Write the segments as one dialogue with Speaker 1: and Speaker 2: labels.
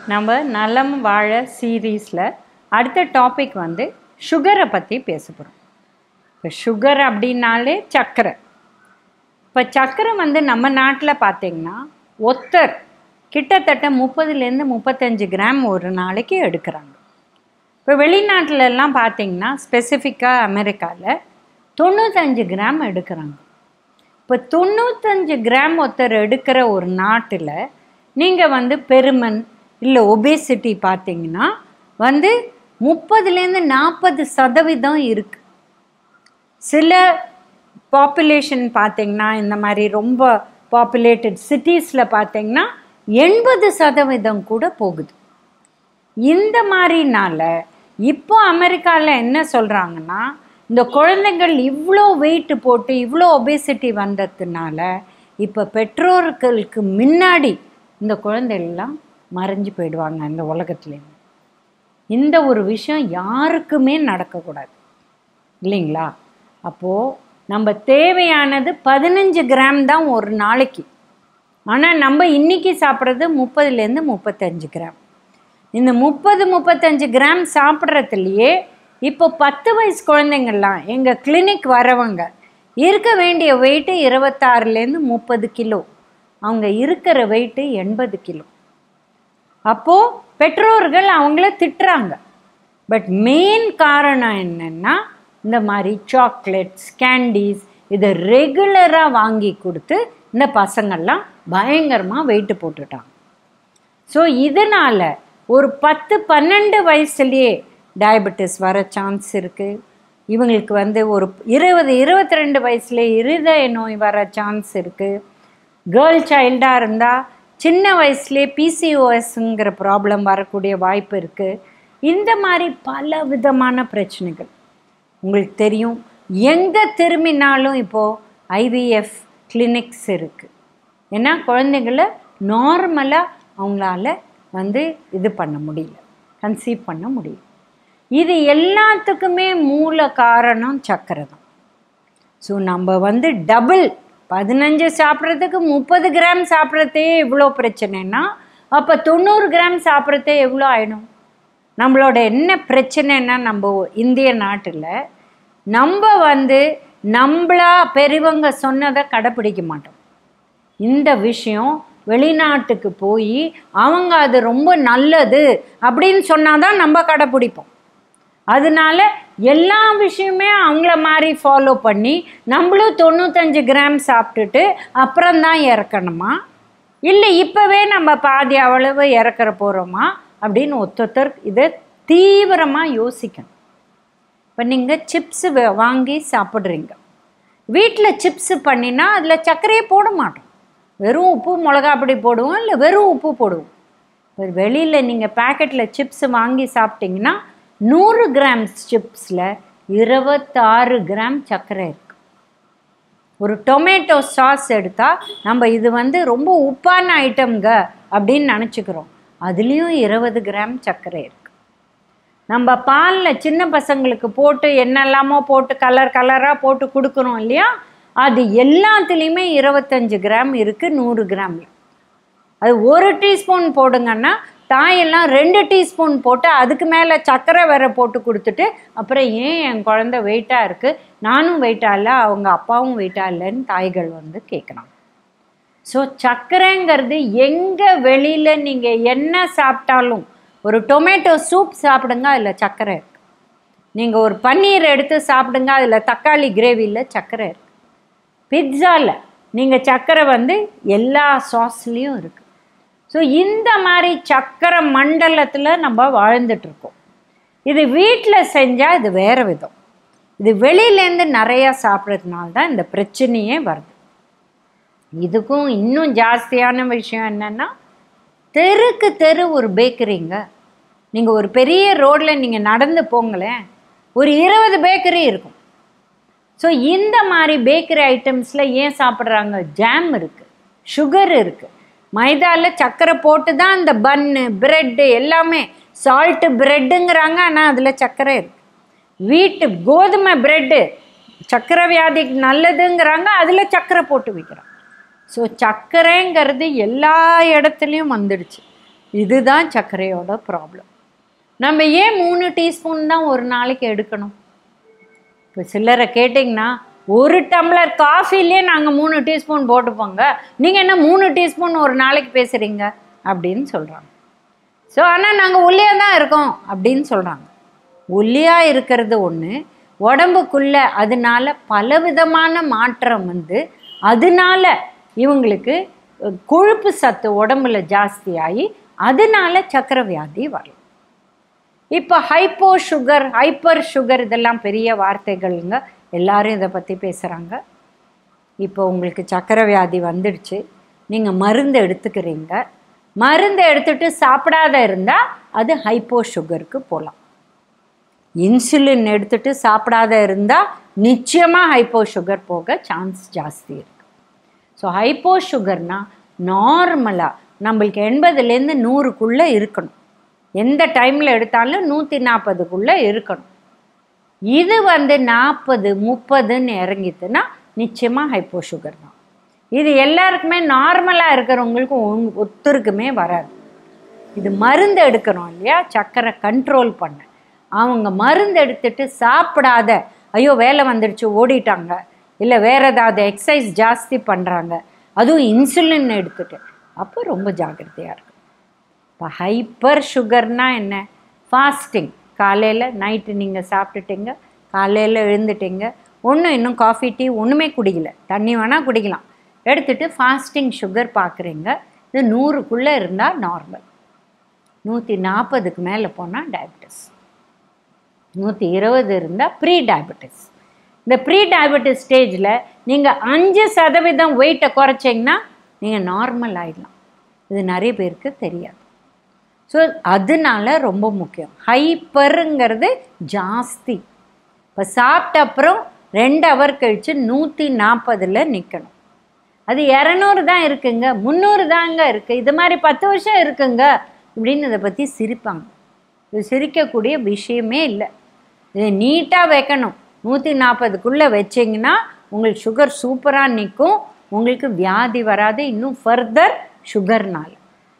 Speaker 1: நம்ம நலம் வாழ சீரீஸில் அடுத்த டாபிக் வந்து சுகரை பற்றி பேச போகிறோம் இப்போ சுகர் அப்படின்னாலே சர்க்கரை இப்போ சர்க்கரை வந்து நம்ம நாட்டில் பார்த்தீங்கன்னா ஒத்தர் கிட்டத்தட்ட முப்பதுலேருந்து முப்பத்தஞ்சு கிராம் ஒரு நாளைக்கு எடுக்கிறாங்க இப்போ வெளிநாட்டுல எல்லாம் பார்த்தீங்கன்னா ஸ்பெசிஃபிக்காக அமெரிக்காவில் தொண்ணூத்தஞ்சு கிராம் எடுக்கிறாங்க இப்போ தொண்ணூத்தஞ்சு கிராம் ஒருத்தர் எடுக்கிற ஒரு நாட்டில் நீங்கள் வந்து பெருமன் இல்லை ஒபேசிட்டி பார்த்தீங்கன்னா வந்து முப்பதுலேருந்து நாற்பது சதவீதம் இருக்குது சில பாப்புலேஷன் பார்த்தீங்கன்னா இந்த மாதிரி ரொம்ப பாப்புலேட்டட் சிட்டிஸில் பார்த்தீங்கன்னா எண்பது சதவீதம் கூட போகுது இந்த மாதிரினால இப்போ அமெரிக்காவில் என்ன சொல்கிறாங்கன்னா இந்த குழந்தைகள் இவ்வளோ வெயிட் போட்டு இவ்வளோ ஒபேசிட்டி வந்ததுனால இப்போ பெற்றோர்களுக்கு முன்னாடி இந்த குழந்தைகள்லாம் மறைஞ்சு போயிடுவாங்க இந்த உலகத்துலேருந்து இந்த ஒரு விஷயம் யாருக்குமே நடக்கக்கூடாது இல்லைங்களா அப்போது நம்ம தேவையானது பதினஞ்சு கிராம் தான் ஒரு நாளைக்கு ஆனால் நம்ம இன்னைக்கு சாப்பிட்றது முப்பதுலேருந்து முப்பத்தஞ்சு கிராம் இந்த முப்பது முப்பத்தஞ்சு கிராம் சாப்பிட்றதுலையே இப்போ பத்து வயசு குழந்தைங்கள்லாம் எங்கள் கிளினிக் வரவங்க இருக்க வேண்டிய வெயிட்டு இருபத்தாறுலேருந்து முப்பது கிலோ அவங்க இருக்கிற வெயிட்டு எண்பது கிலோ அப்போது பெற்றோர்கள் அவங்கள திட்டுறாங்க பட் மெயின் காரணம் என்னென்னா இந்த மாதிரி சாக்லேட்ஸ் கேண்டீஸ் இதை ரெகுலராக வாங்கி கொடுத்து இந்த பசங்கள்லாம் பயங்கரமாக வெயிட்டு போட்டுட்டாங்க ஸோ இதனால் ஒரு பத்து பன்னெண்டு வயசுலேயே டயபெட்டிஸ் வர சான்ஸ் இருக்குது இவங்களுக்கு வந்து ஒரு இருபது இருபத்தி ரெண்டு வயசுலேயே இருதய நோய் வர சான்ஸ் இருக்குது கேர்ள் சைல்டாக இருந்தால் சின்ன வயசுலேயே பிசிஓஎஸ்ங்கிற ப்ராப்ளம் வரக்கூடிய வாய்ப்பு இருக்குது இந்த மாதிரி பல விதமான பிரச்சனைகள் உங்களுக்கு தெரியும் எங்கே திரும்பினாலும் இப்போது ஐவிஎஃப் கிளினிக்ஸ் இருக்குது ஏன்னா குழந்தைங்கள நார்மலாக அவங்களால வந்து இது பண்ண முடியல கன்சீவ் பண்ண முடியல இது எல்லாத்துக்குமே மூல காரணம் சக்கரை தான் ஸோ நம்ம வந்து டபுள் பதினஞ்சு சாப்பிட்றதுக்கு முப்பது கிராம் சாப்பிட்றதே இவ்வளோ பிரச்சனைனா அப்போ தொண்ணூறு கிராம் சாப்பிட்றதே எவ்வளோ ஆயிடும் நம்மளோட என்ன பிரச்சனைன்னா நம்ம இந்திய நாட்டில் நம்ம வந்து நம்மளா பெரியவங்க சொன்னதை கடைப்பிடிக்க மாட்டோம் இந்த விஷயம் வெளிநாட்டுக்கு போய் அவங்க அது ரொம்ப நல்லது அப்படின்னு சொன்னாதான் நம்ம கடைப்பிடிப்போம் அதனால எல்லா விஷயமே அவங்கள மாதிரி ஃபாலோ பண்ணி நம்மளும் தொண்ணூத்தஞ்சு கிராம் சாப்பிட்டுட்டு அப்புறம்தான் இறக்கணுமா இல்லை இப்போவே நம்ம பாதி அவ்வளவு இறக்குற போகிறோமா அப்படின்னு ஒருத்தர் இதை தீவிரமாக யோசிக்கணும் இப்போ நீங்கள் சிப்ஸு வாங்கி சாப்பிட்றீங்க வீட்டில் சிப்ஸு பண்ணினா அதில் சர்க்கரையே போட மாட்டோம் வெறும் உப்பு மிளகா அப்படி போடுவோம் இல்லை வெறும் உப்பு போடுவோம் இப்போ வெளியில் நீங்கள் பேக்கெட்டில் சிப்ஸு வாங்கி சாப்பிட்டீங்கன்னா நூறு கிராம் சிப்ஸில் இருபத்தாறு கிராம் சர்க்கரை இருக்குது ஒரு டொமேட்டோ சாஸ் எடுத்தால் நம்ம இது வந்து ரொம்ப உப்பான ஐட்டம்ங்க அப்படின்னு நினச்சிக்கிறோம் அதுலேயும் இருபது கிராம் சர்க்கரை இருக்குது நம்ம பாலில் சின்ன பசங்களுக்கு போட்டு என்னெல்லாமோ போட்டு கலர் கலராக போட்டு கொடுக்குறோம் இல்லையா அது எல்லாத்துலேயுமே இருபத்தஞ்சு கிராம் இருக்குது நூறு கிராமில் அது ஒரு டீஸ்பூன் போடுங்கன்னா தாயெல்லாம் ரெண்டு டீஸ்பூன் போட்டு அதுக்கு மேலே சர்க்கரை வேற போட்டு கொடுத்துட்டு அப்புறம் ஏன் என் குழந்த வெயிட்டாக இருக்குது நானும் வெயிட்டாக இல்லை அவங்க அப்பாவும் வெயிட்டாக இல்லைன்னு தாய்கள் வந்து கேட்குறாங்க ஸோ சர்க்கரைங்கிறது எங்கே வெளியில் நீங்கள் என்ன சாப்பிட்டாலும் ஒரு டொமேட்டோ சூப் சாப்பிடுங்க அதில் சர்க்கரை இருக்குது நீங்கள் ஒரு பன்னீர் எடுத்து சாப்பிடுங்க அதில் தக்காளி கிரேவியில் சர்க்கரை இருக்குது பிட்ஸாவில் நீங்கள் சர்க்கரை வந்து எல்லா சாஸ்லேயும் இருக்குது ஸோ இந்த மாதிரி சக்கரை மண்டலத்தில் நம்ம வாழ்ந்துட்டுருக்கோம் இது வீட்டில் செஞ்சால் இது வேறு விதம் இது வெளியிலேருந்து நிறையா சாப்பிட்றதுனால தான் இந்த பிரச்சனையே வருது இதுக்கும் இன்னும் ஜாஸ்தியான விஷயம் என்னென்னா தெருக்கு தெரு ஒரு பேக்கரிங்க நீங்கள் ஒரு பெரிய ரோட்டில் நீங்கள் நடந்து போங்களேன் ஒரு இருபது பேக்கரி இருக்கும் ஸோ இந்த மாதிரி பேக்கரி ஐட்டம்ஸில் ஏன் சாப்பிட்றாங்க ஜாம் இருக்குது சுகர் இருக்குது மைதாவில் சர்க்கரை போட்டு தான் அந்த பன்னு ப்ரெட்டு எல்லாமே சால்ட்டு ப்ரெட்டுங்கிறாங்க ஆனால் அதில் சர்க்கரை இருக்குது வீட்டு கோதுமை ப்ரெட்டு சர்க்கரை வியாதிக்கு நல்லதுங்கிறாங்க அதில் சர்க்கரை போட்டு விற்கிறாங்க ஸோ சர்க்கரைங்கிறது எல்லா இடத்துலையும் வந்துடுச்சு இதுதான் சர்க்கரையோட ப்ராப்ளம் நம்ம ஏன் மூணு டீஸ்பூன் தான் ஒரு நாளைக்கு எடுக்கணும் இப்போ சிலரை கேட்டிங்கன்னா ஒரு டம்ளர் காஃபிலே நாங்கள் மூணு டீஸ்பூன் போட்டுப்போங்க நீங்கள் என்ன மூணு டீஸ்பூன் ஒரு நாளைக்கு பேசுகிறீங்க அப்படின்னு சொல்கிறாங்க ஸோ ஆனால் நாங்கள் ஒல்லியாக தான் இருக்கோம் அப்படின்னு சொல்கிறாங்க ஒல்லியாக இருக்கிறது ஒன்று உடம்புக்குள்ள அதனால பலவிதமான மாற்றம் வந்து அதனால இவங்களுக்கு அஹ், கொழுப்பு சத்து உடம்புல ஜாஸ்தியாகி அதனால சக்கரை வியாதி வரலாம் இப்போ ஹைப்போ சுகர் ஹைப்பர் சுகர் இதெல்லாம் பெரிய வார்த்தைகள்ங்க எல்லாரும் இதை பற்றி பேசுகிறாங்க இப்போ உங்களுக்கு சக்கரை வியாதி வந்துடுச்சு நீங்கள் மருந்து எடுத்துக்கிறீங்க மருந்து எடுத்துட்டு சாப்பிடாத இருந்தால் அது ஹைப்போ சுகருக்கு போகலாம் இன்சுலின் எடுத்துட்டு சாப்பிடாத இருந்தால் நிச்சயமாக ஹைப்போ சுகர் போக சான்ஸ் ஜாஸ்தி இருக்கு ஸோ ஹைப்போ சுகர்னா நார்மலாக நம்மளுக்கு எண்பதுலேருந்து நூறுக்குள்ளே இருக்கணும் எந்த டைமில் எடுத்தாலும் நூற்றி நாற்பதுக்குள்ளே இருக்கணும் இது வந்து நாற்பது முப்பதுன்னு இறங்கிட்டுன்னா நிச்சயமாக ஹைப்போ சுகர் தான் இது எல்லாருக்குமே நார்மலாக இருக்கிறவங்களுக்கு ஒன்- ஒருத்தருக்குமே வராது இது மருந்து எடுக்கிறோம் இல்லையா சக்கரை கண்ட்ரோல் பண்ண அவங்க மருந்து எடுத்துட்டு சாப்பிடாத ஐயோ வேலை வந்துடுச்சு ஓடிட்டாங்க இல்லை வேற ஏதாவது எக்ஸசைஸ் ஜாஸ்தி பண்ணுறாங்க அதுவும் இன்சுலின் எடுத்துட்டு அப்போ ரொம்ப ஜாக்கிரதையாக இருக்கும் இப்போ ஹைப்பர் சுகர்னா என்ன ஃபாஸ்டிங் காலையில் நைட்டு நீங்கள் சாப்பிட்டுட்டீங்க காலையில் எழுந்துட்டீங்க ஒன்றும் இன்னும் காஃபி டீ ஒன்றுமே குடிக்கல தண்ணி வேணால் குடிக்கலாம் எடுத்துட்டு ஃபாஸ்டிங் சுகர் பார்க்குறீங்க இது நூறுக்குள்ளே இருந்தால் நார்மல் நூற்றி நாற்பதுக்கு மேலே போனால் டயபிட்டிஸ் நூற்றி இருபது இருந்தால் ப்ரீ டயபெட்டிஸ் இந்த ப்ரீ டயபெட்டிஸ் ஸ்டேஜில் நீங்கள் அஞ்சு சதவீதம் வெயிட்டை குறைச்சிங்கன்னா நீங்கள் நார்மல் ஆயிடலாம் இது நிறைய பேருக்கு தெரியாது ஸோ அதனால ரொம்ப முக்கியம் ஹைப்பருங்கிறது ஜாஸ்தி இப்போ சாப்பிட்ட அப்புறம் ரெண்டு ஹவர் கழித்து நூற்றி நாற்பதில் நிற்கணும் அது இரநூறு தான் இருக்குங்க முந்நூறு தாங்க இருக்குது இது மாதிரி பத்து வருஷம் இருக்குங்க இப்படின்னு இதை பற்றி சிரிப்பாங்க இது சிரிக்கக்கூடிய விஷயமே இல்லை இது நீட்டாக வைக்கணும் நூற்றி நாற்பதுக்குள்ளே வச்சிங்கன்னா உங்களுக்கு சுகர் சூப்பராக நிற்கும் உங்களுக்கு வியாதி வராது இன்னும் ஃபர்தர் சுகர்னால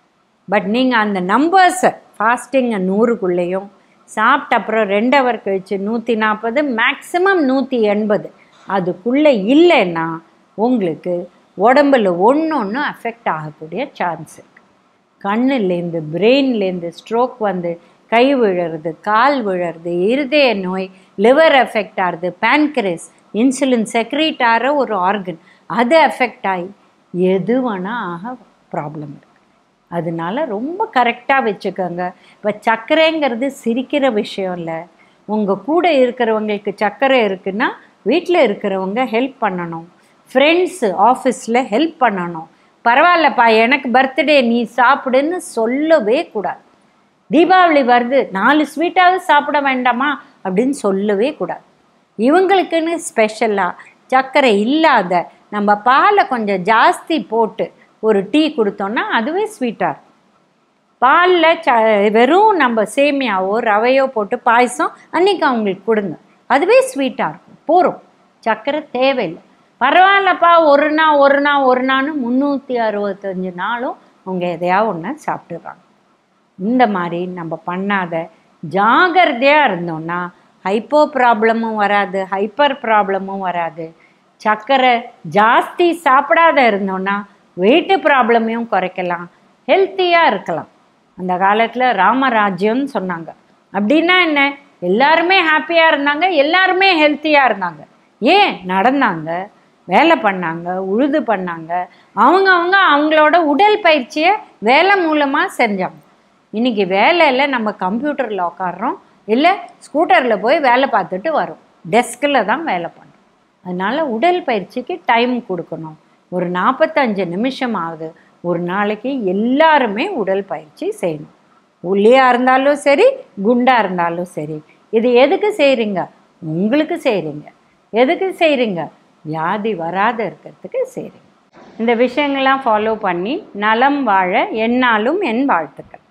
Speaker 1: பட் நீங்கள் அந்த நம்பர்ஸை ஃபாஸ்டிங்கை நூறுக்குள்ளேயும் சாப்பிட்ட அப்புறம் ரெண்டு ஹவர் கழிச்சு நூற்றி நாற்பது மேக்ஸிமம் நூற்றி எண்பது அதுக்குள்ளே இல்லைன்னா உங்களுக்கு உடம்புல ஒன்று ஒன்று அஃபெக்ட் ஆகக்கூடிய சான்ஸ் இருக்குது கண்ணுலேருந்து பிரெயின்லேருந்து ஸ்ட்ரோக் வந்து கை விழறது கால் விழறது இருதய நோய் லிவர் எஃபெக்ட் ஆகுது பேன்க்ரஸ் இன்சுலின் செக்ரேட் ஆகிற ஒரு ஆர்கன் அது எஃபெக்ட் ஆகி எது வேணால் ஆக ப்ராப்ளம் இருக்குது அதனால ரொம்ப கரெக்டாக வச்சுக்கோங்க இப்போ சர்க்கரைங்கிறது சிரிக்கிற விஷயம் இல்லை உங்கள் கூட இருக்கிறவங்களுக்கு சர்க்கரை இருக்குன்னா வீட்டில் இருக்கிறவங்க ஹெல்ப் பண்ணணும் ஃப்ரெண்ட்ஸு ஆஃபீஸில் ஹெல்ப் பண்ணணும் பரவாயில்லப்பா எனக்கு பர்த்டே நீ சாப்பிடுன்னு சொல்லவே கூடாது தீபாவளி வருது நாலு ஸ்வீட்டாவது சாப்பிட வேண்டாமா அப்படின்னு சொல்லவே கூடாது இவங்களுக்குன்னு ஸ்பெஷலாக சர்க்கரை இல்லாத நம்ம பாலை கொஞ்சம் ஜாஸ்தி போட்டு ஒரு டீ கொடுத்தோன்னா அதுவே ஸ்வீட்டாக இருக்கும் பாலில் ச வெறும் நம்ம சேமியாவோ ரவையோ போட்டு பாயசம் அன்றைக்கி அவங்களுக்கு கொடுங்க அதுவே ஸ்வீட்டாக இருக்கும் போகிறோம் சர்க்கரை தேவையில்லை பரவாயில்லப்பா ஒரு நாள் ஒரு நாள் ஒரு நாள்னு முந்நூற்றி அறுபத்தஞ்சு நாளும் அவங்க எதையாவது ஒன்று சாப்பிட்டுறாங்க இந்த மாதிரி நம்ம பண்ணாத ஜாகிரதையாக இருந்தோம்னா ஹைப்போ ப்ராப்ளமும் வராது ஹைப்பர் ப்ராப்ளமும் வராது சர்க்கரை ஜாஸ்தி சாப்பிடாத இருந்தோம்னா வெயிட்டு ப்ராப்ளமையும் குறைக்கலாம் ஹெல்த்தியாக இருக்கலாம் அந்த காலத்தில் ராமராஜ்யம்னு சொன்னாங்க அப்படின்னா என்ன எல்லாருமே ஹாப்பியாக இருந்தாங்க எல்லாருமே ஹெல்த்தியாக இருந்தாங்க ஏன் நடந்தாங்க வேலை பண்ணாங்க உழுது பண்ணாங்க அவங்க அவங்க அவங்களோட உடல் பயிற்சியை வேலை மூலமாக செஞ்சாங்க இன்னைக்கு வேலையில் நம்ம கம்ப்யூட்டரில் உட்காடுறோம் இல்லை ஸ்கூட்டரில் போய் வேலை பார்த்துட்டு வரோம் டெஸ்கில் தான் வேலை பண்ணுறோம் அதனால் உடல் பயிற்சிக்கு டைம் கொடுக்கணும் ஒரு நாற்பத்தஞ்சு நிமிஷம் ஆகுது ஒரு நாளைக்கு எல்லாருமே உடல் பயிற்சி செய்யணும் ஒல்லியாக இருந்தாலும் சரி குண்டாக இருந்தாலும் சரி இது எதுக்கு செய்கிறீங்க உங்களுக்கு செய்கிறீங்க எதுக்கு செய்கிறீங்க வியாதி வராத இருக்கிறதுக்கு செய்கிறீங்க இந்த விஷயங்கள்லாம் ஃபாலோ பண்ணி நலம் வாழ என்னாலும் என் வாழ்த்துக்கள்